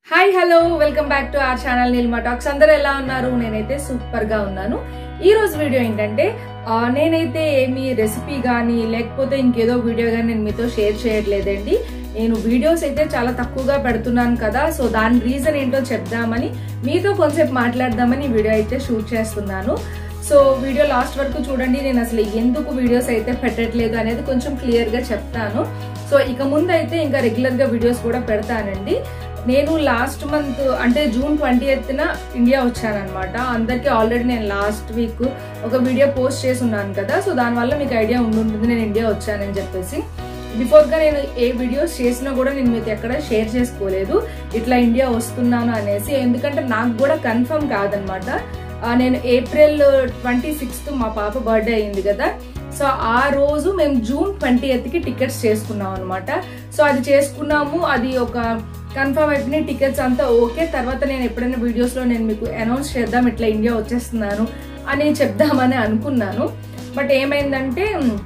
hi hello welcome back to our channel Neelima talks అందరూ ఎలా ఉన్నారు నేనైతే సూపర్ గా ఉన్నాను ఈ రోజు వీడియో ఏంటంటే ఆ, నేనైతే ఏమి రెసిపీ కానీ లేకపోతే ఇంకేదో వీడియో కానీ నేను మీతో షేర్ చేయట్లేదండి నేను వీడియోస్ అయితే చాలా తక్కువగా పెడుతున్నాను కదా సో దాని రీజన్ ఏంటో చెప్దామని మీతో కొంచెంసేపు మాట్లాడదామని ఈ వీడియో అయితే షూట్ చేస్తున్నాను సో వీడియో లాస్ట్ వరకు చూడండి నేను అసలు ఎందుకు వీడియోస్ అయితే పెట్టట్లేదు అనేది కొంచెం క్లియర్ గా చెప్తాను సో ఇక ముందు అయితే ఇంకా రెగ్యులర్ గా వీడియోస్ కూడా పెడతానండి నేను లాస్ట్ మంత్ అంటే జూన్ ట్వంటీ ఎయిత్న ఇండియా వచ్చానమాట అందరికీ ఆల్రెడీ నేను లాస్ట్ వీక్ ఒక వీడియో పోస్ట్ చేసి ఉన్నాను కదా సో దానివల్ల మీకు ఐడియా ఉండుంటుంది నేను ఇండియా వచ్చానని చెప్పేసి బిఫోర్గా నేను ఏ వీడియోస్ చేసినా కూడా నేను మీతో ఎక్కడ షేర్ చేసుకోలేదు ఇట్లా ఇండియా వస్తున్నాను అనేసి ఎందుకంటే నాకు కూడా కన్ఫర్మ్ కాదనమాట ఆ, నేను ఏప్రిల్ ట్వంటీ సిక్స్త్ మా పాప బర్త్డే అయింది కదా సో ఆ రోజు మేము జూన్ ట్వంటీ కి టికెట్స్ చేసుకున్నాం అనమాట సో అది చేసుకున్నాము అది ఒక కన్ఫర్మ్ అయిపోయినాయి టికెట్స్ అంతా ఓకే తర్వాత నేను ఎప్పుడైనా వీడియోస్లో నేను మీకు అనౌన్స్ చేద్దాం ఇట్లా ఇండియా వచ్చేస్తున్నాను అని చెప్దామని అనుకున్నాను బట్ ఏమైందంటే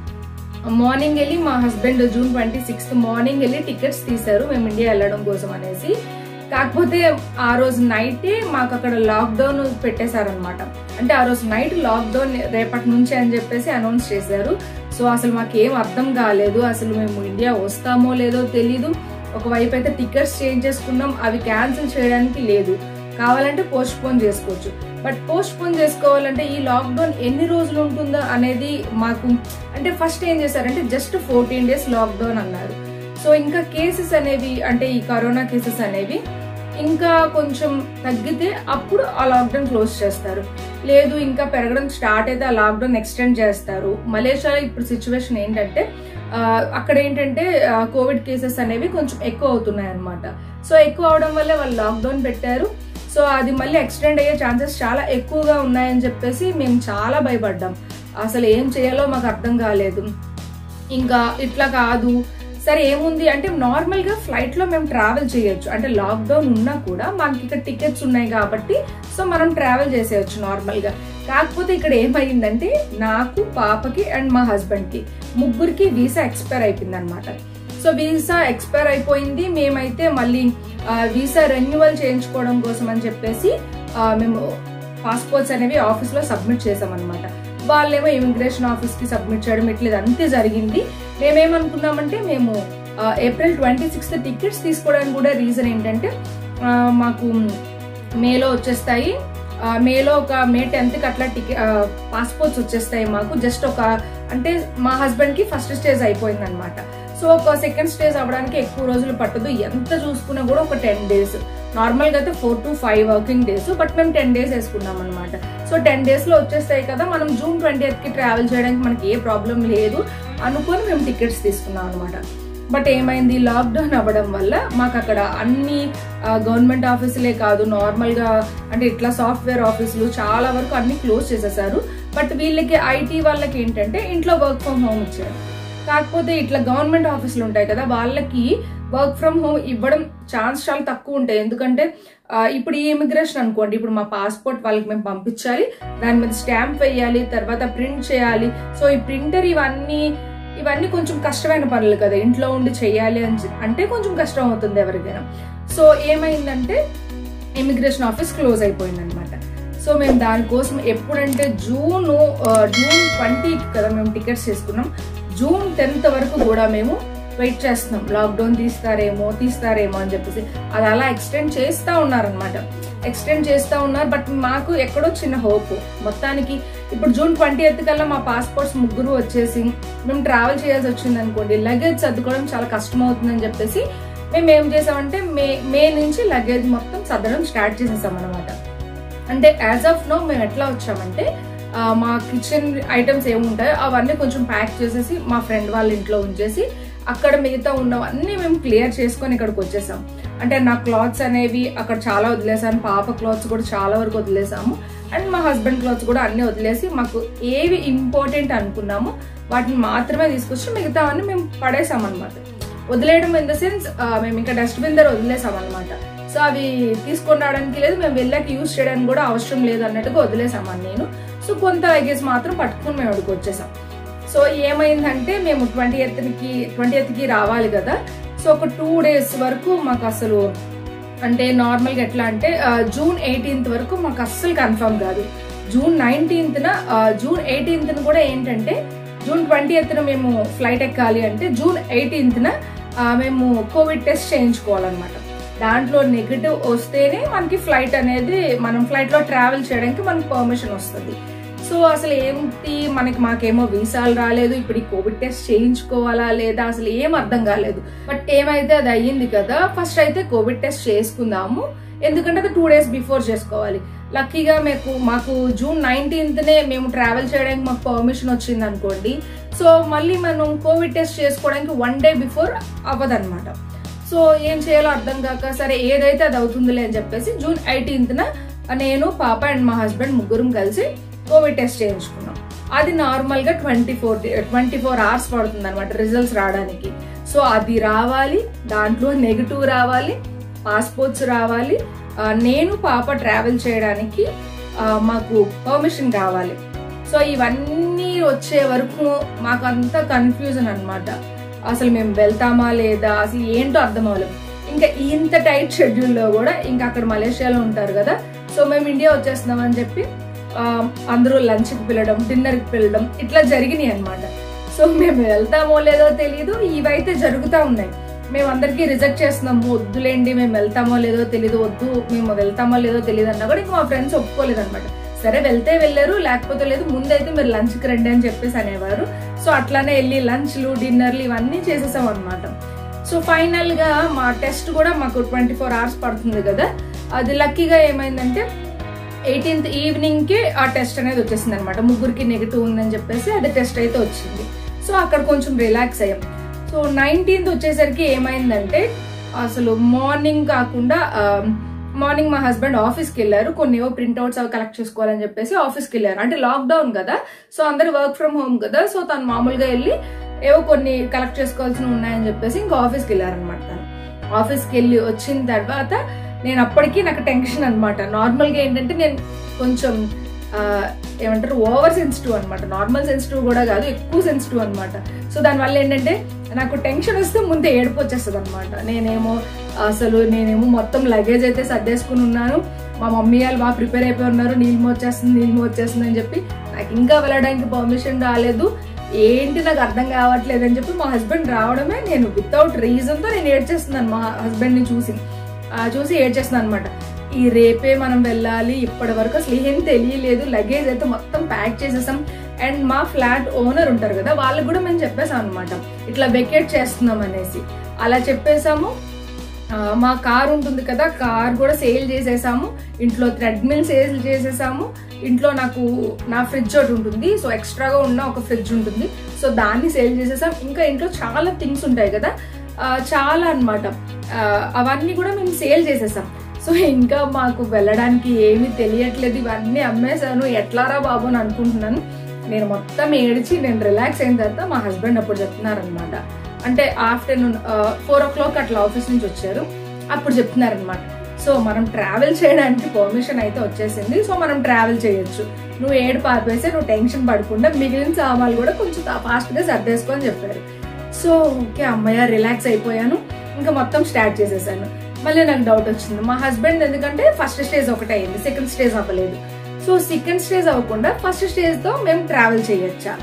మార్నింగ్ వెళ్ళి మా husband June twenty sixth morning వెళ్ళి టికెట్స్ తీశారు మేము ఇండియా వెళ్ళడం కోసం అనేసి కాకపోతే ఆ రోజు నైటే మాకు అక్కడ లాక్డౌన్ పెట్టేశారనమాట అంటే ఆ రోజు నైట్ లాక్డౌన్ రేపటి నుంచి అని చెప్పేసి అనౌన్స్ చేశారు సో అసలు మాకు ఏం అర్థం కాలేదు అసలు మేము ఇండియా వస్తామో లేదో తెలీదు ఒకవైపు అయితే టికెట్స్ చేంజ్ చేసుకున్నాం అవి క్యాన్సిల్ చేయడానికి లేదు కావాలంటే పోస్ట్ పోన్ చేసుకోవచ్చు బట్ పోస్ట్ పోన్ చేసుకోవాలంటే ఈ లాక్డౌన్ ఎన్ని రోజులు ఉంటుందో అనేది మాకు అంటే ఫస్ట్ ఏం చేశారంటే జస్ట్ ఫోర్టీన్ డేస్ లాక్డౌన్ అన్నారు సో ఇంకా కేసెస్ అనేవి అంటే ఈ కరోనా కేసెస్ అనేవి ఇంకా కొంచెం తగ్గితే అప్పుడు ఆ లాక్డౌన్ క్లోజ్ చేస్తారు లేదు ఇంకా పెరగడం స్టార్ట్ అయితే ఆ లాక్డౌన్ ఎక్స్టెండ్ చేస్తారు మలేషియాలో ఇప్పుడు సిచ్యువేషన్ ఏంటంటే ఆ, అక్కడ ఏంటంటే కోవిడ్ కేసెస్ అనేవి కొంచెం ఎక్కువ అవుతున్నాయి అనమాట సో ఎక్కువ అవడం వల్ల వాళ్ళు లాక్డౌన్ పెట్టారు సో అది మళ్ళీ ఎక్స్టెండ్ అయ్యే ఛాన్సెస్ చాలా ఎక్కువగా ఉన్నాయని చెప్పేసి మేము చాలా భయపడ్డాం అసలు ఏం చేయాలో మాకు అర్థం కాలేదు ఇంకా ఇట్లా కాదు సరే ఏముంది అంటే నార్మల్ గా ఫ్లైట్ లో మేము ట్రావెల్ చేయొచ్చు అంటే లాక్డౌన్ ఉన్నా కూడా మనకి ఇక్కడ టికెట్స్ ఉన్నాయి కాబట్టి సో మనం ట్రావెల్ చేసేయచ్చు నార్మల్ గా కాకపోతే ఇక్కడ ఏమైందంటే నాకు పాపకి అండ్ మా హస్బెండ్ కి ముగ్గురికి వీసా ఎక్స్పైర్ అయిపోయింది అనమాట సో వీసా ఎక్స్పైర్ అయిపోయింది మేమైతే మళ్ళీ ఆ, వీసా రెన్యువల్ చేయించుకోవడం కోసం అని చెప్పేసి ఆ, మేము పాస్పోర్ట్స్ అనేవి ఆఫీస్ లో సబ్మిట్ చేసామన్నమాట వాళ్ళేమో ఇమిగ్రేషన్ ఆఫీస్ కి సబ్మిట్ చేయడం ఇట్లా ఇదంతే జరిగింది మేమేమనుకున్నామంటే మేము ఆ, ఏప్రిల్ ట్వంటీ సిక్స్త్ టికెట్స్ తీసుకోవడానికి కూడా రీజన్ ఏంటంటే ఆ, మాకు మేలో వచ్చేస్తాయి ఆ, మేలో ఒక మే టెన్త్ కి అట్లా టికెట్ పాస్పోర్ట్స్ వచ్చేస్తాయి మాకు జస్ట్ ఒక అంటే మా హస్బెండ్ కి ఫస్ట్ స్టేజ్ అయిపోయింది అనమాట సో ఒక సెకండ్ స్టేజ్ అవ్వడానికి ఎక్కువ రోజులు పట్టదు ఎంత చూసుకున్నా కూడా ఒక టెన్ డేస్ నార్మల్ గా అయితే four to five working days but మేము టెన్ డేస్ వేసుకున్నాం అనమాట సో టెన్ డేస్ లో వచ్చేస్తాయి కదా మనం జూన్ ట్వంటీ కి ట్రావెల్ చేయడానికి మనకి ఏ ప్రాబ్లం లేదు అనుకొని మేము టికెట్స్ తీసుకున్నాం అనమాట బట్ ఏమైంది లాక్డౌన్ అవ్వడం వల్ల మాకు అక్కడ అన్ని గవర్నమెంట్ ఆఫీసులే కాదు నార్మల్ గా అంటే ఇట్లా సాఫ్ట్వేర్ ఆఫీసులు చాలా వరకు అన్ని క్లోజ్ చేసేసారు బట్ వీళ్ళకి ఐటీ వాళ్ళకి ఏంటంటే ఇంట్లో వర్క్ ఫ్రమ్ హోమ్ ఇచ్చారు కాకపోతే ఇట్లా గవర్నమెంట్ ఆఫీసులు ఉంటాయి కదా వాళ్ళకి వర్క్ ఫ్రమ్ హోమ్ ఇవ్వడం ఛాన్స్ చాలా తక్కువ ఉంటాయి ఎందుకంటే ఆ, ఇప్పుడు ఈ ఇమిగ్రేషన్ అనుకోండి ఇప్పుడు మా పాస్పోర్ట్ వాళ్ళకి మేము పంపించాలి దాని మీద స్టాంప్ వేయాలి తర్వాత ప్రింట్ చేయాలి సో ఈ ప్రింటర్ ఇవన్నీ ఇవన్నీ కొంచెం కష్టమైన పనులు కదా ఇంట్లో ఉండి చేయాలి అని చె- అంటే కొంచెం కష్టం అవుతుంది ఎవరికైనా సో ఏమైందంటే ఇమిగ్రేషన్ ఆఫీస్ క్లోజ్ అయిపోయింది అనమాట సో మేము దానికోసం ఎప్పుడంటే జూన్ జూన్ ట్వంటీకి కదా మేము టికెట్స్ చేసుకున్నాం జూన్ టెన్త్ వరకు కూడా మేము వెయిట్ చేస్తున్నాం లాక్డౌన్ తీస్తారేమో తీస్తారేమో అని చెప్పేసి అది అలా ఎక్స్టెండ్ చేస్తూ ఉన్నారనమాట ఎక్స్టెండ్ చేస్తూ ఉన్నారు బట్ మాకు ఎక్కడో చిన్న హోప్ మొత్తానికి ఇప్పుడు జూన్ ట్వంటీ ఎయిత్ కల్లా మా పాస్పోర్ట్స్ ముగ్గురు వచ్చేసి మేము ట్రావెల్ చేయాల్సి వచ్చింది అనుకోండి లగేజ్ సర్దుకోవడం చాలా కష్టం అవుతుందని చెప్పేసి మేము ఏం చేసామంటే మే మే నుంచి లగేజ్ మొత్తం సర్దడం స్టార్ట్ చేసేసాం అనమాట అంటే యాజ్ ఆఫ్ నో మేము ఎట్లా వచ్చామంటే ఆ, మా కిచెన్ ఐటమ్స్ ఏముంటాయో అవన్నీ కొంచెం ప్యాక్ చేసేసి మా ఫ్రెండ్ వాళ్ళ ఇంట్లో ఉంచేసి అక్కడ మిగతా ఉన్నవన్నీ మేము క్లియర్ చేసుకొని ఇక్కడికి వచ్చేసాం అంటే నా క్లాత్స్ అనేవి అక్కడ చాలా వదిలేసాను పాప క్లాత్స్ కూడా చాలా వరకు వదిలేసాము అండ్ మా హస్బెండ్ క్లాత్స్ కూడా అన్ని వదిలేసి మాకు ఏవి ఇంపార్టెంట్ అనుకున్నామో వాటిని మాత్రమే తీసుకొచ్చి మిగతావన్నీ మేము పడేసాం అనమాట వదిలేయడం ఇన్ ద సెన్స్ మేము ఇంకా డస్ట్బిన్ దగ్గర వదిలేసాం అనమాట సో అవి తీసుకొని రావడానికి లేదు మేము వెళ్ళాక యూజ్ చేయడానికి కూడా అవసరం లేదు అన్నట్టుగా వదిలేసామని నేను సో కొంత లగేజ్ మాత్రం పట్టుకుని మేము ఇక్కడికి వచ్చేసాం సో ఏమైందంటే మేము ట్వంటీ ఎయిత్కి ట్వంటీ ఎయిత్కి రావాలి కదా సో ఒక టూ డేస్ వరకు మాకు అసలు అంటే నార్మల్గా ఎట్లా అంటే ఆ, జూన్ ఎయిటీన్త్ వరకు మాకు అస్సలు కన్ఫర్మ్ కాదు జూన్ నైన్టీన్త్న జూన్ ఎయిటీన్త్న కూడా ఏంటంటే జూన్ ట్వంటీ ఎత్తున మేము ఫ్లైట్ ఎక్కాలి అంటే జూన్ ఎయిటీన్త్న మేము కోవిడ్ టెస్ట్ చేయించుకోవాలన్నమాట దాంట్లో నెగిటివ్ వస్తేనే మనకి ఫ్లైట్ అనేది మనం ఫ్లైట్లో ట్రావెల్ చేయడానికి మనకి పర్మిషన్ వస్తుంది సో అసలు ఏంటి మనకి మాకేమో వీసాలు రాలేదు ఇప్పుడు ఈ కోవిడ్ టెస్ట్ చేయించుకోవాలా లేదా అసలు ఏం అర్థం కాలేదు బట్ ఏమైతే అది అయ్యింది కదా ఫస్ట్ అయితే కోవిడ్ టెస్ట్ చేసుకుందాము ఎందుకంటే అది టూ డేస్ బిఫోర్ చేసుకోవాలి లక్కీగా మీకు మాకు జూన్ నైన్టీన్త్నే మేము ట్రావెల్ చేయడానికి మాకు పర్మిషన్ వచ్చింది అనుకోండి సో మళ్ళీ మనం కోవిడ్ టెస్ట్ చేసుకోవడానికి వన్ డే బిఫోర్ అవ్వదన్నమాట సో ఏం చేయాలో అర్థం కాక సరే ఏదైతే అది అవుతుందిలే అని చెప్పేసి జూన్ ఎయిటీన్త్న నేను పాప అండ్ మా హస్బెండ్ ముగ్గురం కలిసి కోవిడ్ టెస్ట్ చేయించుకున్నాం అది నార్మల్గా twenty four twenty four hours పడుతుంది అనమాట రిజల్ట్స్ రావడానికి సో అది రావాలి దాంట్లో నెగిటివ్ రావాలి పాస్పోర్ట్స్ రావాలి ఆ, నేను పాప ట్రావెల్ చేయడానికి ఆ, మాకు పర్మిషన్ కావాలి సో ఇవన్నీ వచ్చే వరకు మాకు అంతా కన్ఫ్యూజన్ అనమాట అసలు మేము వెళ్తామా లేదా అసలు ఏంటో అర్థం అవ్వలేదు ఇంకా ఇంత టైట్ షెడ్యూల్లో కూడా ఇంకా అక్కడ మలేషియాలో ఉంటారు కదా సో మేము ఇండియా వచ్చేస్తున్నాం అని చెప్పి ఆ, అందరూ లంచ్కి పిలవడం డిన్నర్కి పిలవడం ఇట్లా జరిగినాయి అనమాట సో మేము వెళ్తామో లేదో తెలియదు ఇవైతే జరుగుతూ ఉన్నాయి మేము అందరికీ రిజెక్ట్ చేస్తున్నాము వద్దులేండి మేము వెళ్తామో లేదో తెలియదు వద్దు మేము వెళ్తామో లేదో తెలియదు అన్నా కూడా ఇంకా మా ఫ్రెండ్స్ ఒప్పుకోలేదు అనమాట సరే వెళ్తే వెళ్ళారు లేకపోతే లేదు ముందైతే మీరు లంచ్కి రండి అని చెప్పేసి అనేవారు సో అట్లానే వెళ్ళి లంచ్లు డిన్నర్లు ఇవన్నీ చేసేసాం అనమాట సో ఫైనల్ గా మా టెస్ట్ కూడా మాకు ట్వంటీ ఫోర్ అవర్స్ పడుతుంది కదా అది లక్కీగా ఏమైందంటే ఎయిటీన్త్ ఈవినింగ్ కి ఆ టెస్ట్ అనేది వచ్చేసింది అనమాట ముగ్గురికి నెగిటివ్ ఉందని చెప్పేసి అది టెస్ట్ అయితే వచ్చింది సో అక్కడ కొంచెం రిలాక్స్ అయ్యాం సో నైన్టీన్త్ వచ్చేసరికి ఏమైందంటే అసలు మార్నింగ్ కాకుండా మార్నింగ్ మా హస్బెండ్ ఆఫీస్కి వెళ్ళారు కొన్ని ఏవో ప్రింట్అవుట్స్ అవి కలెక్ట్ చేసుకోవాలని చెప్పేసి ఆఫీస్కి వెళ్ళారు అంటే లాక్డౌన్ కదా సో అందరు వర్క్ ఫ్రమ్ హోమ్ కదా సో తను మామూలుగా వెళ్ళి ఏవో కొన్ని కలెక్ట్ చేసుకోవాల్సినవి ఉన్నాయని చెప్పేసి ఇంకా ఆఫీస్కి వెళ్ళారనమాట తను ఆఫీస్కి వెళ్ళి వచ్చిన తర్వాత నేను అప్పటికి నాకు టెన్షన్ అనమాట నార్మల్గా ఏంటంటే నేను కొంచెం ఆ, ఏమంటారు ఓవర్ సెన్సిటివ్ అనమాట నార్మల్ సెన్సిటివ్ కూడా కాదు ఎక్కువ సెన్సిటివ్ అనమాట సో దానివల్ల ఏంటంటే నాకు టెన్షన్ వస్తే ముందే ఏడుపు వచ్చేస్తుంది అనమాట నేనేమో అసలు నేనేమో మొత్తం లగేజ్ అయితే సర్దేసుకుని ఉన్నాను మా మమ్మీ వాళ్ళు బాగా ప్రిపేర్ అయిపోయి ఉన్నారు నీళ్ళు వచ్చేస్తుంది నీళ్ళు వచ్చేస్తుంది అని చెప్పి నాకు ఇంకా వెళ్ళడానికి పర్మిషన్ రాలేదు ఏంటి నాకు అర్థం కావట్లేదు అని చెప్పి మా హస్బెండ్ రావడమే నేను వితౌట్ రీజన్తో నేను ఏడ్చేస్తున్నాను మా హస్బెండ్ని చూసి ఆ, చూసి ఏడ్చేస్తున్నాను అనమాట ఈ రేపే మనం వెళ్ళాలి ఇప్పటి వరకు అసలు ఏం తెలియలేదు లగేజ్ అయితే మొత్తం ప్యాక్ చేసేసాం అండ్ మా ఫ్లాట్ ఓనర్ ఉంటారు కదా వాళ్ళకి కూడా మేము చెప్పేసాం అనమాట ఇట్లా వెకేట్ చేస్తున్నాం అనేసి అలా చెప్పేసాము ఆ, మా కార్ ఉంటుంది కదా కార్ కూడా సేల్ చేసేసాము ఇంట్లో థ్రెడ్మిల్ సేల్ చేసేసాము ఇంట్లో నాకు నా ఫ్రిడ్జ్ ఒకటి ఉంటుంది సో ఎక్స్ట్రాగా ఉన్న ఒక ఫ్రిడ్జ్ ఉంటుంది సో దాన్ని సేల్ చేసేసాం ఇంకా ఇంట్లో చాలా థింగ్స్ ఉంటాయి కదా ఆ, చాలా అనమాట అవన్నీ కూడా మేము సేల్ చేసేసాం సో ఇంకా మాకు వెళ్ళడానికి ఏమీ తెలియట్లేదు ఇవన్నీ అమ్మేశాను ఎట్లారా బాబు అని అనుకుంటున్నాను నేను మొత్తం ఏడిచి నేను రిలాక్స్ అయిన తర్వాత మా హస్బెండ్ అప్పుడు చెప్తున్నారనమాట అంటే ఆఫ్టర్నూన్ ఫోర్ ఓ క్లాక్ అట్లా ఆఫీస్ నుంచి వచ్చారు అప్పుడు చెప్తున్నారనమాట సో మనం ట్రావెల్ చేయడానికి పర్మిషన్ అయితే వచ్చేసింది సో మనం ట్రావెల్ చేయొచ్చు నువ్వు ఏడు పాపేస్తే నువ్వు టెన్షన్ పడకుండా మిగిలిన సామాన్లు కూడా కొంచెం ఫాస్ట్గా సర్దేసుకో అని చెప్పారు సో ఓకే అమ్మయ్య రిలాక్స్ అయిపోయాను ఇంకా మొత్తం స్టార్ట్ చేసేసాను మళ్ళీ నాకు డౌట్ వచ్చింది మా హస్బెండ్ ఎందుకంటే ఫస్ట్ స్టేజ్ ఒకటే అయింది సెకండ్ స్టేజ్ అవ్వలేదు సో సెకండ్ స్టేజ్ అవ్వకుండా ఫస్ట్ స్టేజ్తో మేము ట్రావెల్ చేయొచ్చా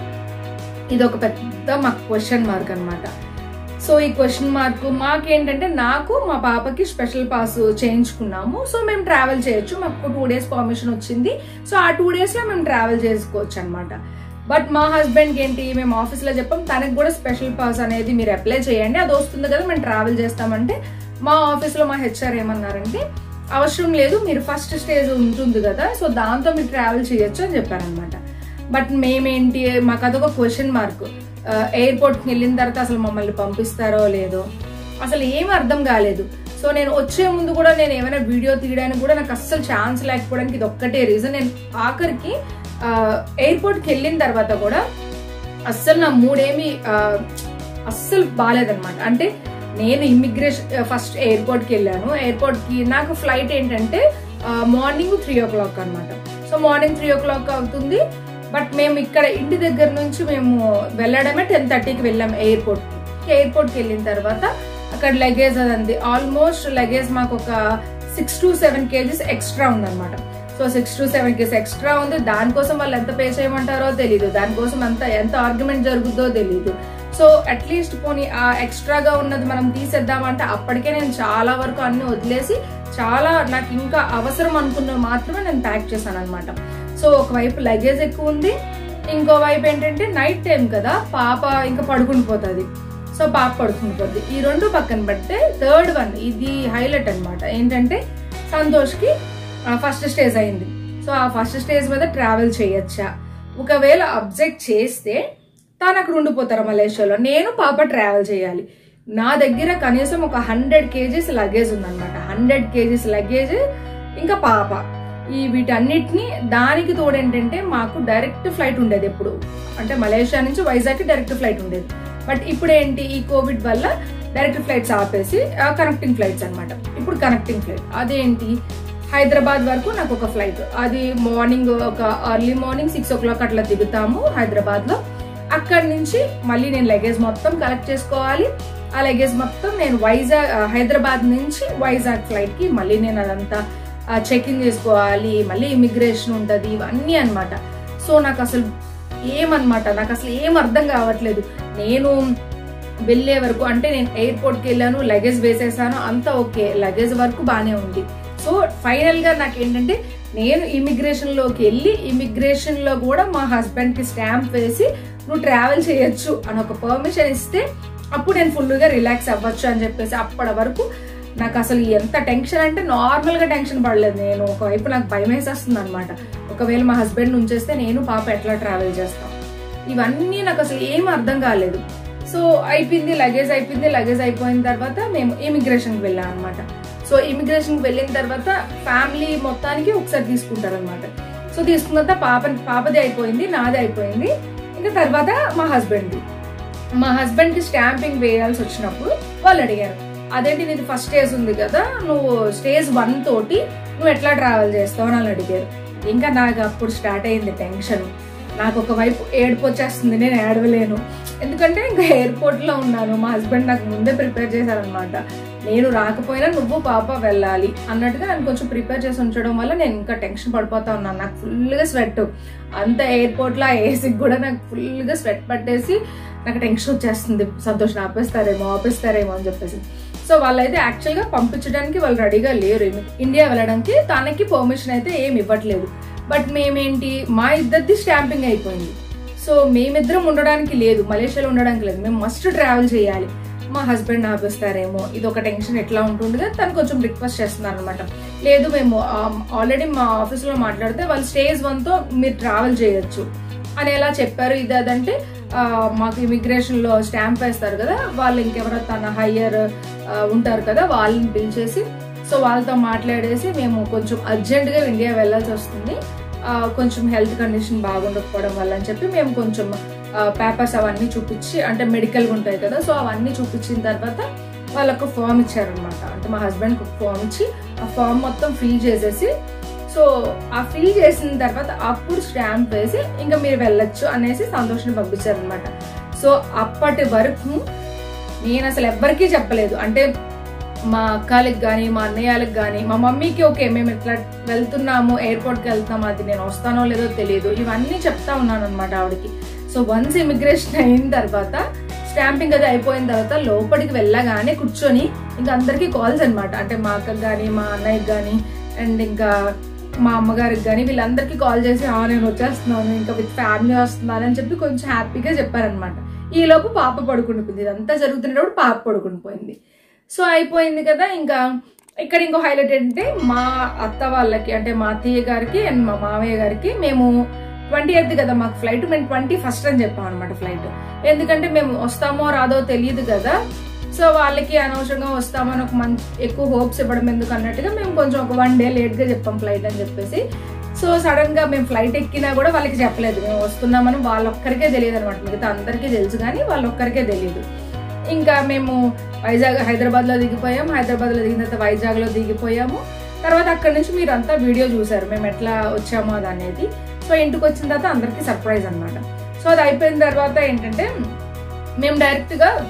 ఇది ఒక పెద్ద మాకు క్వశ్చన్ మార్క్ అన్నమాట సో ఈ క్వశ్చన్ మార్క్ మాకేంటంటే నాకు మా పాపకి స్పెషల్ పాస్ చేయించుకున్నాము సో మేము ట్రావెల్ చేయొచ్చు మాకు టూ డేస్ పర్మిషన్ వచ్చింది సో ఆ టూ డేస్లో మేము ట్రావెల్ చేసుకోవచ్చు అనమాట బట్ మా హస్బెండ్కి ఏంటి మేము ఆఫీస్లో చెప్పాం తనకి కూడా స్పెషల్ పాస్ అనేది మీరు అప్లై చేయండి అది వస్తుంది కదా మేము ట్రావెల్ చేస్తామంటే మా ఆఫీస్లో మా హెచ్ఆర్ ఏమన్నారంటే అవసరం లేదు మీరు ఫస్ట్ స్టేజ్ ఉంటుంది కదా సో దాంతో మీరు ట్రావెల్ చేయొచ్చు అని చెప్పారనమాట బట్ మేమేంటి మాకు అదొక క్వశ్చన్ మార్క్ ఎయిర్పోర్ట్కి వెళ్ళిన తర్వాత అసలు మమ్మల్ని పంపిస్తారో లేదో అసలు ఏం అర్థం కాలేదు సో నేను వచ్చే ముందు కూడా నేను ఏమైనా వీడియో తీయడానికి కూడా నాకు అస్సలు ఛాన్స్ లేకపోవడానికి ఇది ఒక్కటే రీజన్ నేను ఆఖరికి ఎయిర్పోర్ట్కి వెళ్ళిన తర్వాత కూడా అస్సలు నా మూడేమి ఆ, అస్సలు బాగాలేదనమాట అంటే నేను ఇమ్మిగ్రేషన్ ఫస్ట్ ఎయిర్పోర్ట్కి వెళ్ళాను ఎయిర్పోర్ట్కి నాకు ఫ్లైట్ ఏంటంటే మార్నింగ్ త్రీ ఓ క్లాక్ అనమాట so morning three o'clock అవుతుంది బట్ మేము ఇక్కడ ఇంటి దగ్గర నుంచి మేము వెళ్ళడమే టెన్ థర్టీకి వెళ్ళాం ఎయిర్పోర్ట్కి ఎయిర్పోర్ట్కి వెళ్ళిన తర్వాత అక్కడ లగేజ్ అదంది ఆల్మోస్ట్ లగేజ్ మాకు ఒక six to seven kgs extra ఉందన్నమాట so six to seven kgs extra ఉంది దానికోసం వాళ్ళు ఎంత పే చేయమంటారో తెలియదు దానికోసం అంత ఎంత ఆర్గ్యుమెంట్ జరుగుతుందో తెలియదు సో అట్లీస్ట్ పోనీ ఆ ఎక్స్ట్రాగా ఉన్నది మనం తీసేద్దామంటే అప్పటికే నేను చాలా వరకు అన్ని వదిలేసి చాలా నాకు ఇంకా అవసరం అనుకున్నవి మాత్రమే నేను ప్యాక్ చేశాను అనమాట సో ఒకవైపు లగేజ్ ఎక్కువ ఉంది ఇంకో వైపు ఏంటంటే నైట్ టైం కదా పాప ఇంకా పడుకుని పోతుంది సో పాప పడుకుని పోతుంది ఈ రెండు పక్కన పెడితే థర్డ్ వన్ ఇది హైలైట్ అన్నమాట ఏంటంటే సంతోష్కి ఫస్ట్ స్టేజ్ అయింది సో ఆ ఫస్ట్ స్టేజ్ మీద ట్రావెల్ చేయొచ్చా ఒకవేళ అబ్జెక్ట్ చేస్తే తాను అక్కడ ఉండిపోతారు మలేషియాలో నేను పాప ట్రావెల్ చేయాలి నా దగ్గర కనీసం ఒక హండ్రెడ్ కేజీస్ లగేజ్ ఉందన్నమాట హండ్రెడ్ కేజీస్ లగేజ్ ఇంకా పాప ఈ వీటన్నిటిని దానికి తోడు ఏంటంటే మాకు డైరెక్ట్ ఫ్లైట్ ఉండేది ఎప్పుడు అంటే మలేషియా నుంచి వైజాగ్కి డైరెక్ట్ ఫ్లైట్ ఉండేది బట్ ఇప్పుడు ఏంటి ఈ కోవిడ్ వల్ల డైరెక్ట్ ఫ్లైట్స్ ఆపేసి కనెక్టింగ్ ఫ్లైట్స్ అన్నమాట ఇప్పుడు కనెక్టింగ్ ఫ్లైట్ అదేంటి హైదరాబాద్ వరకు నాకు ఒక ఫ్లైట్ అది మార్నింగ్ ఒక early morning six o'clock అట్లా దిగుతాము హైదరాబాద్ లో అక్కడి నుంచి మళ్ళీ నేను లగేజ్ మొత్తం కలెక్ట్ చేసుకోవాలి ఆ లగేజ్ మొత్తం నేను వైజాగ్ ఆ, హైదరాబాద్ నుంచి వైజాగ్ ఫ్లైట్ కి మళ్ళీ నేను అదంతా చెక్ ఇన్ చేసుకోవాలి మళ్ళీ ఇమిగ్రేషన్ ఉంటుంది ఇవన్నీ అన్నమాట సో నాకు అసలు ఏమన్నమాట నాకు అసలు ఏం అర్థం కావట్లేదు నేను వెళ్ళే వరకు అంటే నేను ఎయిర్పోర్ట్కి వెళ్ళాను లగేజ్ వేసేసాను అంతా ఓకే లగేజ్ వరకు బాగానే ఉంది సో ఫైనల్ గా నాకు ఏంటంటే నేను ఇమిగ్రేషన్ లోకి వెళ్ళి ఇమిగ్రేషన్ లో కూడా మా హస్బెండ్ కి స్టాంప్ వేసి నువ్వు ట్రావెల్ చేయొచ్చు అని ఒక పర్మిషన్ ఇస్తే అప్పుడు నేను ఫుల్ గా రిలాక్స్ అవ్వచ్చు అని చెప్పేసి అప్పటి వరకు నాకు అసలు ఎంత టెన్షన్ అంటే నార్మల్ గా టెన్షన్ పడలేదు నేను ఒకవైపు నాకు భయం వేసేస్తుంది అనమాట ఒకవేళ మా హస్బెండ్ ఉంచేస్తే నేను పాప ఎట్లా ట్రావెల్ చేస్తాం ఇవన్నీ నాకు అసలు ఏం అర్థం కాలేదు సో అయిపోయింది లగేజ్ అయిపోయింది లగేజ్ అయిపోయిన తర్వాత మేము ఇమిగ్రేషన్కి వెళ్ళాం అనమాట సో ఇమిగ్రేషన్కి వెళ్ళిన తర్వాత ఫ్యామిలీ మొత్తానికి ఒకసారి తీసుకుంటారు అనమాట సో తీసుకున్న తర్వాత పాప పాపది అయిపోయింది నాది అయిపోయింది ఇంకా తర్వాత మా హస్బెండ్ది మా హస్బెండ్ కి స్టాంపింగ్ వేయాల్సి వచ్చినప్పుడు వాళ్ళు అడిగారు అదేంటి నీది ఫస్ట్ స్టేజ్ ఉంది కదా నువ్వు స్టేజ్ వన్ తోటి నువ్వు ఎట్లా ట్రావెల్ చేస్తావు అని వాళ్ళు అడిగారు ఇంకా నాకు అప్పుడు స్టార్ట్ అయింది టెన్షన్ నాకు ఒకవైపు ఏడుపు వచ్చేస్తుంది నేను ఏడవలేను ఎందుకంటే ఇంకా ఎయిర్పోర్ట్ లో ఉన్నాను మా హస్బెండ్ నాకు ముందే ప్రిపేర్ చేశారనమాట నేను రాకపోయినా నువ్వు పాప వెళ్ళాలి అన్నట్టుగా నన్ను కొంచెం ప్రిపేర్ చేసి ఉంచడం వల్ల నేను ఇంకా టెన్షన్ పడిపోతా ఉన్నాను నాకు ఫుల్గా స్వెట్ అంత ఎయిర్పోర్ట్ లో ఏసీకి కూడా నాకు ఫుల్గా స్వెట్ పట్టేసి నాకు టెన్షన్ వచ్చేస్తుంది సంతోషం ఆపేస్తారేమో ఆపేస్తారేమో అని చెప్పేసి సో వాళ్ళైతే యాక్చువల్గా పంపించడానికి వాళ్ళు రెడీగా లేరు ఇండియా వెళ్ళడానికి తనకి పర్మిషన్ అయితే ఏమి ఇవ్వట్లేదు బట్ మేమేంటి మా ఇద్దరిది స్టాంపింగ్ అయిపోయింది సో మేమిద్దరం ఉండడానికి లేదు మలేషియాలో ఉండడానికి లేదు మేము మస్ట్ ట్రావెల్ చేయాలి మా హస్బెండ్ ఆపిస్తారేమో ఇది ఒక టెన్షన్ ఎట్లా ఉంటుండగా తను కొంచెం రిక్వెస్ట్ చేస్తున్నారు అనమాట లేదు మేము ఆల్రెడీ మా ఆఫీస్లో మాట్లాడితే వాళ్ళు స్టేజ్ వన్తో మీరు ట్రావెల్ చేయొచ్చు అని ఎలా చెప్పారు ఇది అదంటే ఆ, మాకు ఇమిగ్రేషన్ లో స్టాంప్ వేస్తారు కదా వాళ్ళు ఇంకెవరో తన హయ్యర్ ఉంటారు కదా వాళ్ళని పిలిచేసి సో వాళ్ళతో మాట్లాడేసి మేము కొంచెం అర్జెంట్ గా ఇండియా వెళ్ళాల్సి వస్తుంది ఆ, కొంచెం హెల్త్ కండిషన్ బాగుండకపోవడం వల్ల అని చెప్పి మేము కొంచెం పేపర్స్ అవన్నీ చూపించి అంటే మెడికల్ ఉంటాయి కదా సో అవన్నీ చూపించిన తర్వాత వాళ్ళకు ఫామ్ ఇచ్చారనమాట అంటే మా హస్బెండ్ ఫామ్ ఇచ్చి ఆ ఫామ్ మొత్తం ఫిల్ చేసేసి సో ఆ ఫిల్ చేసిన తర్వాత అప్పుడు స్టాంప్ వేసి ఇంకా మీరు వెళ్ళొచ్చు అనేసి సంతోషం పంపించారనమాట సో అప్పటి వరకు నేను అసలు ఎవ్వరికీ చెప్పలేదు అంటే మా అక్కలకి కానీ మా అన్నయ్యలకు కానీ మా మమ్మీకి ఓకే మేము ఇట్లా వెళ్తున్నాము ఎయిర్పోర్ట్కి వెళ్తున్నాము అది నేను వస్తానో లేదో తెలియదు ఇవన్నీ చెప్తా ఉన్నాను అనమాట ఆవిడకి సో వన్స్ ఇమిగ్రేషన్ అయిన తర్వాత స్టాంపింగ్ అది అయిపోయిన తర్వాత లోపలికి వెళ్ళగానే కూర్చొని ఇంకా అందరికీ కాల్స్ అన్నమాట అంటే మా అక్కకి కానీ మా అన్నయ్యకి కానీ అండ్ ఇంకా మా అమ్మగారికి కానీ వీళ్ళందరికీ కాల్ చేసి ఆ నేను వచ్చేస్తున్నాను ఇంకా విత్ ఫ్యామిలీ వస్తున్నాను అని చెప్పి కొంచెం హ్యాపీగా చెప్పారనమాట ఈ లోపు పాప పడుకుండిపోయింది ఇదంతా జరుగుతున్నప్పుడు పాప పడుకుని పోయింది సో అయిపోయింది కదా ఇంకా ఇక్కడ ఇంకో హైలైట్ ఏంటంటే మా అత్త వాళ్ళకి అంటే మా అత్తయ్య గారికి అండ్ మా మామయ్య గారికి మేము ట్వంటీ ఎయిత్ కదా మాకు ఫ్లైట్ మేము ట్వంటీ ఫస్ట్ అని చెప్పాం అనమాట ఫ్లైట్ ఎందుకంటే మేము వస్తామో రాదో తెలియదు కదా సో వాళ్ళకి అనవసరంగా వస్తామని ఒక మంచి ఎక్కువ హోప్స్ ఇవ్వడం ఎందుకు అన్నట్టుగా మేము కొంచెం ఒక వన్ డే లేట్ గా చెప్పాం ఫ్లైట్ అని చెప్పేసి సో సడన్ గా మేము ఫ్లైట్ ఎక్కినా కూడా వాళ్ళకి చెప్పలేదు మేము వస్తున్నామని వాళ్ళొక్కరికే తెలియదు అనమాట మిగతా అందరికీ తెలుసు కానీ వాళ్ళొక్కరికే తెలియదు ఇంకా మేము వైజాగ్ హైదరాబాద్ లో దిగిపోయాం హైదరాబాద్ లో దిగిన తర్వాత వైజాగ్ లో దిగిపోయాము తర్వాత అక్కడి నుంచి మీరు అంతా వీడియో చూసారు మేము ఎట్లా వచ్చామో అది అనేది సో ఇంటికి వచ్చిన తర్వాత అందరికీ సర్ప్రైజ్ అన్నమాట సో అది అయిపోయిన తర్వాత ఏంటంటే మేము డైరెక్ట్ గా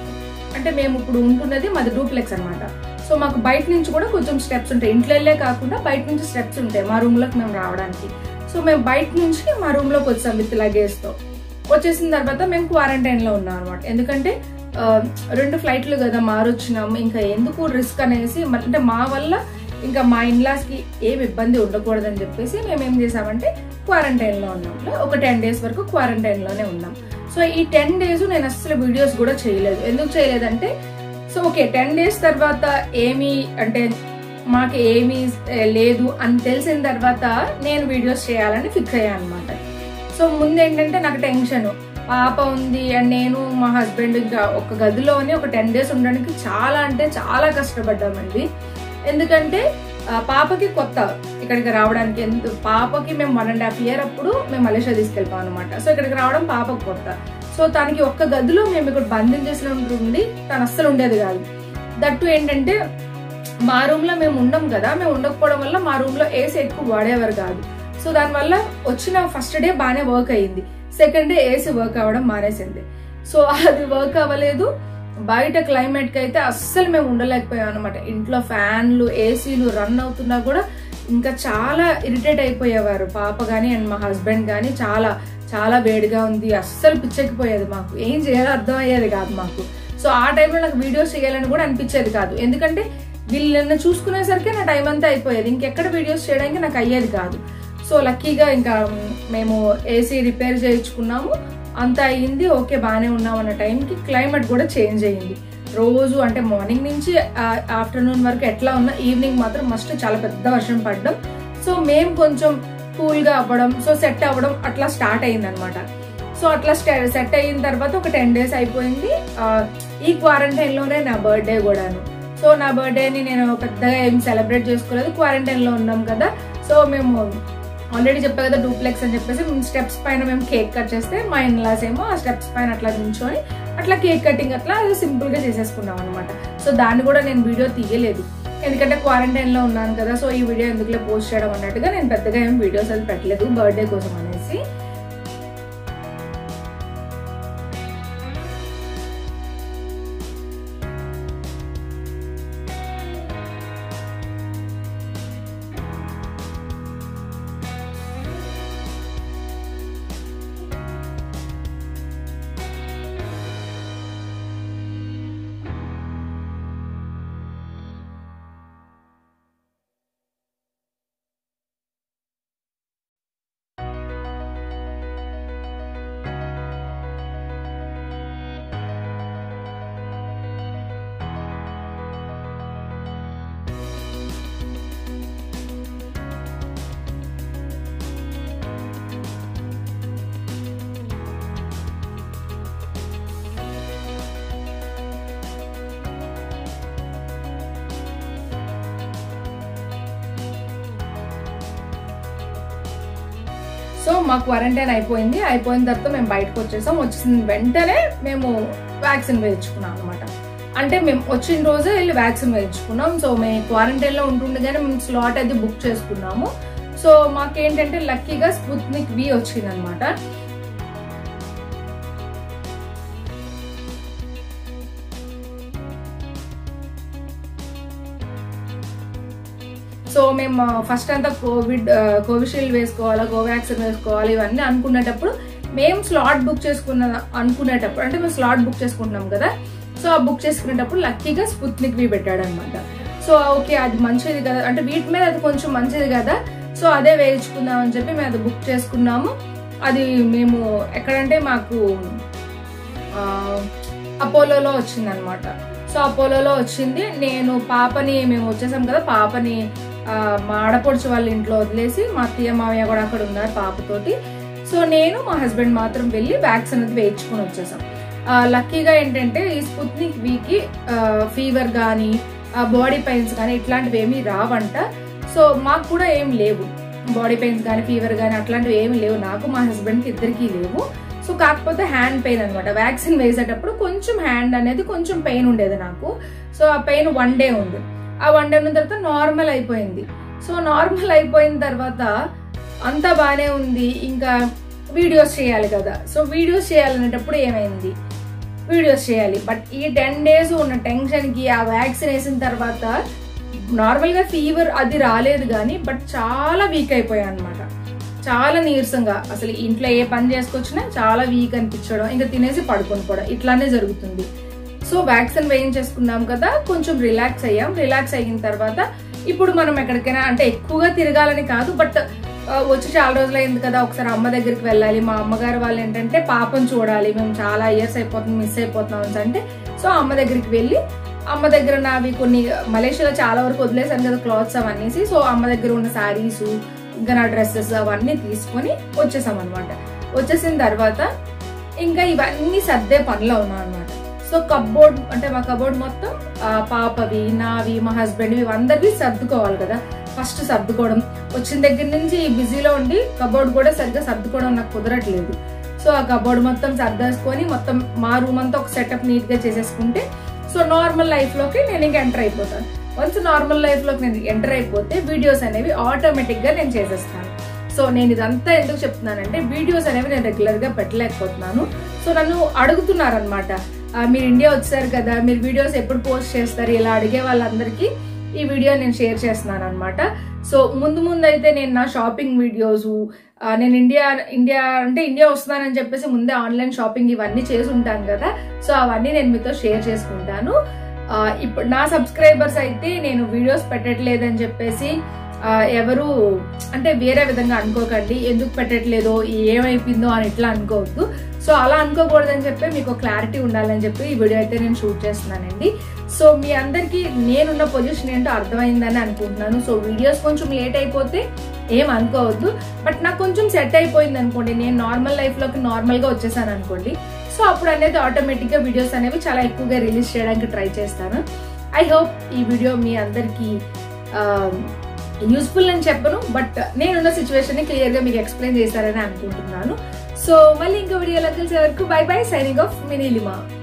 అంటే మేము ఇప్పుడు ఉంటున్నది మాది డూప్లెక్స్ అనమాట సో మాకు బయట నుంచి కూడా కొంచెం స్టెప్స్ ఉంటాయి ఇంట్లో వెళ్ళే కాకుండా బయట నుంచి స్టెప్స్ ఉంటాయి మా రూమ్లోకి మేము రావడానికి సో మేము బయట నుంచి మా రూమ్లోకి వచ్చాం విత్ లగేజ్తో వచ్చేసిన తర్వాత మేము క్వారంటైన్లో ఉన్నాం అనమాట ఎందుకంటే ఆ, రెండు ఫ్లైట్లు కదా మారొచ్చినాము ఇంకా ఎందుకు రిస్క్ అనేసి మ- అంటే మా వల్ల ఇంకా మా ఇన్లాస్కి ఏం ఇబ్బంది ఉండకూడదని చెప్పేసి మేము ఏం చేసామంటే క్వారంటైన్లో ఉన్నాం ఒక టెన్ డేస్ వరకు క్వారంటైన్లోనే ఉన్నాం సో ఈ టెన్ డేస్ నేను అస్సలు వీడియోస్ కూడా చేయలేదు ఎందుకు చేయలేదంటే సో ఓకే టెన్ డేస్ తర్వాత ఏమీ అంటే మాకు ఏమీ లేదు అని తెలిసిన తర్వాత నేను వీడియోస్ చేయాలని ఫిక్స్ అయ్యాను అనమాట సో ముందు ఏంటంటే నాకు టెన్షన్ పాప ఉంది అండ్ నేను మా హస్బెండ్ ఇంకా ఒక గదిలోనే ఒక టెన్ డేస్ ఉండడానికి చాలా అంటే చాలా కష్టపడ్డామండి ఎందుకంటే ఆ, పాపకి కొత్త ఇక్కడికి రావడానికి ఎందు పాపకి మేము వన్ అండ్ హాఫ్ ఇయర్ అప్పుడు మేము మలేషియా తీసుకెళ్ళిపోం అనమాట సో ఇక్కడికి రావడం పాపకు కొత్త సో తనకి ఒక్క గదిలో మేము ఇక్కడ బంధించేసిన ఉండి తను అస్సలు ఉండేది కాదు దట్టు ఏంటంటే మా రూమ్ లో మేము ఉండం కదా మేము ఉండకపోవడం వల్ల మా రూమ్ లో ఏసీ ఎక్కువ వాడేవారు కాదు సో దానివల్ల వచ్చిన ఫస్ట్ డే బాగానే వర్క్ అయ్యింది సెకండ్ డే ఏసీ వర్క్ అవ్వడం మానేసింది సో అది వర్క్ అవ్వలేదు బయట క్లైమేట్ కి అయితే అస్సలు మేము ఉండలేకపోయాం అనమాట ఇంట్లో ఫ్యాన్లు ఏసీలు రన్ అవుతున్నా కూడా ఇంకా చాలా ఇరిటేట్ అయిపోయేవారు పాప కానీ అండ్ మా హస్బెండ్ కానీ చాలా చాలా వేడిగా ఉంది అస్సలు పిచ్చెక్కిపోయేది మాకు ఏం చేయాలో అర్థం అయ్యేది కాదు మాకు సో ఆ టైంలో నాకు వీడియోస్ చేయాలని కూడా అనిపించేది కాదు ఎందుకంటే వీళ్ళని చూసుకునేసరికి నా టైం అంతా అయిపోయేది ఇంకెక్కడ వీడియోస్ చేయడానికి నాకు అయ్యేది కాదు సో లక్కీగా ఇంకా మేము ఏసీ రిపేర్ చేయించుకున్నాము అంతా అయ్యింది ఓకే బాగానే ఉన్నాం అన్న టైంకి క్లైమేట్ కూడా చేంజ్ అయ్యింది రోజు అంటే మార్నింగ్ నుంచి ఆఫ్టర్నూన్ వరకు ఎట్లా ఉన్నా ఈవినింగ్ మాత్రం మస్ట్ చాలా పెద్ద వర్షం పడడం సో మేము కొంచెం కూల్గా అవ్వడం సో సెట్ అవ్వడం అట్లా స్టార్ట్ అయింది అనమాట సో అట్లా సెట్ అయిన తర్వాత ఒక టెన్ డేస్ అయిపోయింది ఆ, ఈ క్వారంటైన్ లోనే నా బర్త్డే కూడాను సో నా బర్త్డేని నేను పెద్దగా ఏం సెలబ్రేట్ చేసుకోలేదు క్వారంటైన్ లో ఉన్నాం కదా సో మేము ఆల్రెడీ చెప్పా కదా డూప్లెక్స్ అని చెప్పేసి స్టెప్స్ పైన మేము కేక్ కట్ చేస్తే మా ఇన్లాస్ ఏమో ఆ స్టెప్స్ పైన అట్లా నించొని అట్లా కేక్ కటింగ్ అట్లా సింపుల్ గా చేసేసుకున్నాం అనమాట సో దాన్ని కూడా నేను వీడియో తీయలేదు ఎందుకంటే క్వారంటైన్ లో ఉన్నాను కదా సో ఈ వీడియో ఎందుకులే పోస్ట్ చేయడం అన్నట్టుగా నేను పెద్దగా ఏం వీడియోస్ అది పెట్టలేదు బర్త్డే కోసం అనేసి సో మా క్వారంటైన్ అయిపోయింది అయిపోయిన తర్వాత మేము బయటకు వచ్చేసాం వచ్చిన వెంటనే మేము వ్యాక్సిన్ వేయించుకున్నాం అనమాట అంటే మేము వచ్చిన రోజే వెళ్ళి వ్యాక్సిన్ వేయించుకున్నాం సో మేము క్వారంటైన్ లో ఉంటుండగానే మేము స్లాట్ అది బుక్ చేసుకున్నాము సో మాకేంటంటే లక్కీగా స్పుత్నిక్ వి వచ్చింది అనమాట సో మేము ఫస్ట్ అంతా కోవిడ్ కోవిషీల్డ్ వేసుకోవాలా కోవాక్సిన్ వేసుకోవాలి ఇవన్నీ అనుకునేటప్పుడు మేము స్లాట్ బుక్ చేసుకున్న అనుకునేటప్పుడు అంటే మేము స్లాట్ బుక్ చేసుకుంటున్నాం కదా సో ఆ బుక్ చేసుకునేటప్పుడు లక్కీగా స్పుత్నిక్ వి పెట్టాడు అనమాట సో ఓకే అది మంచిది కదా అంటే వీటి మీద అది కొంచెం మంచిది కదా సో అదే వేయించుకుందాం అని చెప్పి మేము అది బుక్ చేసుకున్నాము అది మేము ఎక్కడంటే మాకు ఆ, అపోలోలో వచ్చిందనమాట సో అపోలోలో వచ్చింది నేను పాపని మేము వచ్చేసాం కదా పాపని ఆ, మా ఆడపడుచు వాళ్ళ ఇంట్లో వదిలేసి మా అత్తయ్య మావయ్య కూడా అక్కడ ఉన్నారు పాపతోటి సో నేను మా హస్బెండ్ మాత్రం వెళ్ళి వ్యాక్సిన్ అది వేయించుకొని వచ్చేసాం ఆ, లక్కీగా ఏంటంటే ఈ స్పుత్నిక్ వీకి ఫీవర్ కానీ బాడీ పెయిన్స్ కానీ ఇట్లాంటివి ఏమీ రావంట సో మాకు కూడా ఏం లేవు బాడీ పెయిన్స్ కానీ ఫీవర్ కానీ అట్లాంటివి ఏమి లేవు నాకు మా హస్బెండ్కి ఇద్దరికీ లేవు సో కాకపోతే హ్యాండ్ పెయిన్ అనమాట వ్యాక్సిన్ వేసేటప్పుడు కొంచెం హ్యాండ్ అనేది కొంచెం పెయిన్ ఉండేది నాకు సో ఆ పెయిన్ వన్ డే ఉంది ఆ వన్ డే ఉన్న తర్వాత నార్మల్ అయిపోయింది సో నార్మల్ అయిపోయిన తర్వాత అంతా బాగానే ఉంది ఇంకా వీడియోస్ చేయాలి కదా సో వీడియోస్ చేయాలనేటప్పుడు ఏమైంది వీడియోస్ చేయాలి బట్ ఈ టెన్ డేస్ ఉన్న టెన్షన్కి ఆ వ్యాక్సిన్ వేసిన తర్వాత నార్మల్గా ఫీవర్ అది రాలేదు కానీ బట్ చాలా వీక్ అయిపోయాయి అనమాట చాలా నీరసంగా అసలు ఇంట్లో ఏ పని చేసుకొచ్చినా చాలా వీక్ అనిపించడం ఇంకా తినేసి పడుకొని కూడా ఇట్లానే జరుగుతుంది సో వ్యాక్సిన్ వేయించేసుకున్నాం కదా కొంచెం రిలాక్స్ అయ్యాం రిలాక్స్ అయిన తర్వాత ఇప్పుడు మనం ఎక్కడికైనా అంటే ఎక్కువగా తిరగాలని కాదు బట్ వచ్చి చాలా రోజులు అయింది కదా ఒకసారి అమ్మ దగ్గరికి వెళ్ళాలి మా అమ్మగారు వాళ్ళు ఏంటంటే పాపను చూడాలి మేము చాలా ఇయర్స్ అయిపోతుంది మిస్ అయిపోతున్నాం అంటే సో అమ్మ దగ్గరికి వెళ్ళి అమ్మ దగ్గర నావి కొన్ని మలేషియాలో చాలా వరకు వదిలేసాను కదా క్లాత్స్ అవన్నీ సో అమ్మ దగ్గర ఉన్న శారీస్ ఇంకా నా డ్రెస్సెస్ అవన్నీ తీసుకొని వచ్చేసాం అనమాట వచ్చేసిన తర్వాత ఇంకా ఇవన్నీ సర్దే పనిలో ఉన్నాం అనమాట సో కబోర్డ్ అంటే మా కబోర్డ్ మొత్తం పాపవి నావి మా హస్బెండ్ ఇవి అందరివి సర్దుకోవాలి కదా ఫస్ట్ సర్దుకోవడం వచ్చిన దగ్గర నుంచి బిజీలో ఉండి కబోర్డ్ కూడా సరిగ్గా సర్దుకోవడం నాకు కుదరట్లేదు సో ఆ కబోర్డ్ మొత్తం సర్దేసుకొని మొత్తం మా రూమ్ అంతా ఒక సెటప్ నీట్ గా చేసేసుకుంటే సో నార్మల్ లైఫ్ లోకి నేను ఇంకా ఎంటర్ అయిపోతాను వన్స్ నార్మల్ లైఫ్ లోకి నేను ఎంటర్ అయిపోతే వీడియోస్ అనేవి ఆటోమేటిక్ గా నేను చేసేస్తాను సో నేను ఇదంతా ఎందుకు చెప్తున్నానంటే వీడియోస్ అనేవి నేను రెగ్యులర్ గా పెట్టలేకపోతున్నాను సో నన్ను అడుగుతున్నారనమాట మీరు ఇండియా వచ్చారు కదా మీరు వీడియోస్ ఎప్పుడు పోస్ట్ చేస్తారు ఇలా అడిగే వాళ్ళందరికీ ఈ వీడియో నేను షేర్ చేస్తున్నాను అనమాట సో ముందు ముందు అయితే నేను నా షాపింగ్ వీడియోస్ నేను ఇండియా ఇండియా అంటే ఇండియా వస్తున్నానని చెప్పేసి ముందే ఆన్లైన్ షాపింగ్ ఇవన్నీ చేసి ఉంటాను కదా సో అవన్నీ నేను మీతో షేర్ చేసుకుంటాను ఇప్పుడు నా సబ్స్క్రైబర్స్ అయితే నేను వీడియోస్ పెట్టట్లేదని చెప్పేసి ఎవరు అంటే వేరే విధంగా అనుకోకండి ఎందుకు పెట్టట్లేదో ఏమైపోయిందో అని ఇట్లా అనుకోవద్దు సో అలా అనుకోకూడదని చెప్పి మీకు క్లారిటీ ఉండాలని చెప్పి ఈ వీడియో అయితే నేను షూట్ చేస్తున్నానండి సో మీ అందరికీ నేనున్న పొజిషన్ ఏంటో అర్థమైందని అనుకుంటున్నాను సో వీడియోస్ కొంచెం లేట్ అయిపోతే ఏం అనుకోవద్దు బట్ నాకు కొంచెం సెట్ అయిపోయింది అనుకోండి నేను నార్మల్ లైఫ్లోకి నార్మల్గా వచ్చేసాను అనుకోండి సో అప్పుడు అనేది ఆటోమేటిక్గా వీడియోస్ అనేవి చాలా ఎక్కువగా రిలీజ్ చేయడానికి ట్రై చేస్తాను ఐ హోప్ ఈ వీడియో మీ అందరికీ యూస్ఫుల్ అని చెప్పను బట్ నేనున్న సిచ్యువేషన్ క్లియర్గా మీకు ఎక్స్ప్లెయిన్ చేశారని అనుకుంటున్నాను సో మళ్ళీ ఇంకో వీడియోలో కలిసే వరకు బై బై సైనింగ్ ఆఫ్ మినీలిమా